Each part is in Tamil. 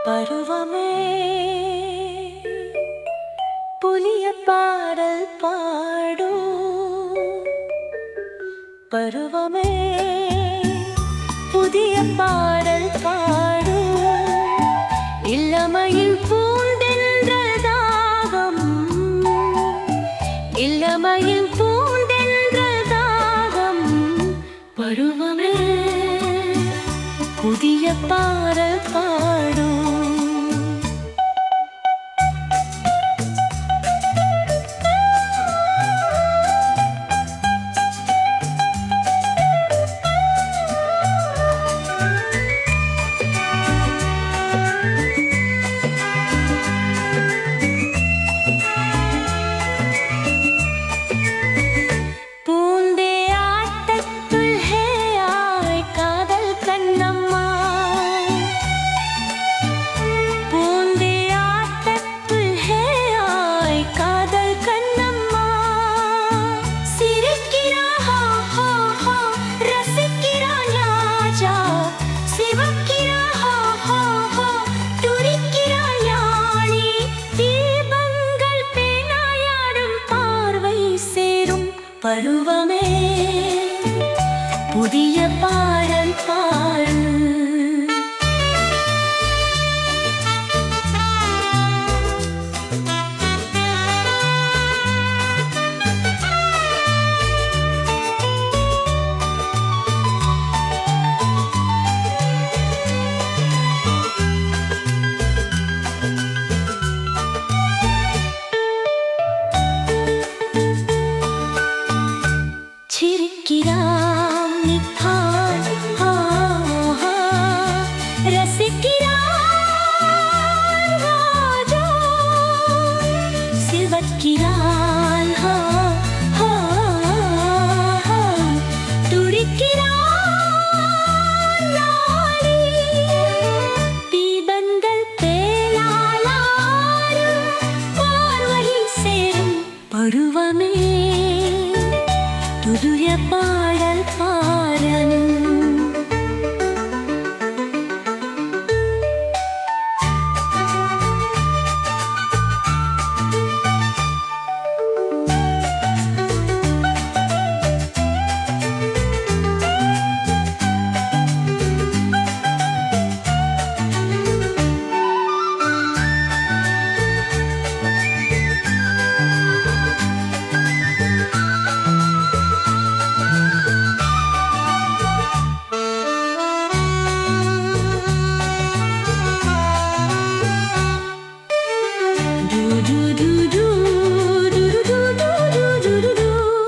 பருவமே புலிய பாடல் பாடும் பருவமே புதிய பாடல் பாடும் இளமையில் பூண்டென்ற தாகம் இளமையில் பூண்டென்ற தாகம் பருவமே புதிய பாடல் பாடும் பூந்தே ஆட்டத்துள் ஹே ஆய் காதல் கண்ணம்மா பூந்தே ஆட்டத்துள் ஹே ஆய் காதல் கண்ணம்மா சிரிக்கிறா ஹா ஹா ஹா ரசிக்கிறா ராஜா சிவக்கிறா ஹா ஹா ஹா துரிக்கிறா யாழி தீபங்கள் பேனாயாடும் பார்வை சேரும் பருவமே புதிய பாடல் பாடு சிரிக்கிறான் நிற்பான் ஆ, ஆ, ரசிக்கிறான் ராஜா சிவக்கிறான் ஆ, ஆ, ஆ, துடிக்கிறான் நாளி. தீபங்கள் பேலாலாரும் பார்வையில் சேரும் பருவமே புதிய பாடல் பாரன் Du du du du du du du du du du du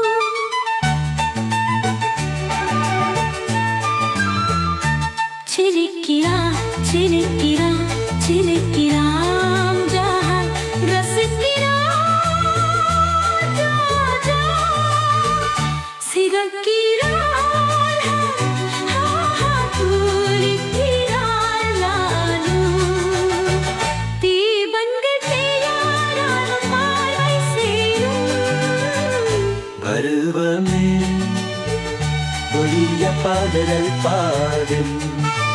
சிரிக்கிறா சிரிக்கிறா சிரிக்கிறாம் ஜஹான் ரசிக்கிறா ராஜா சிகக்கிறாள் ஹா ஹா பூரிக்கிறாள் லாலு தீபங்கள் தேயாராலும் பார்வை சேரும் பருவமே ஒளிய பாடல் பாடும்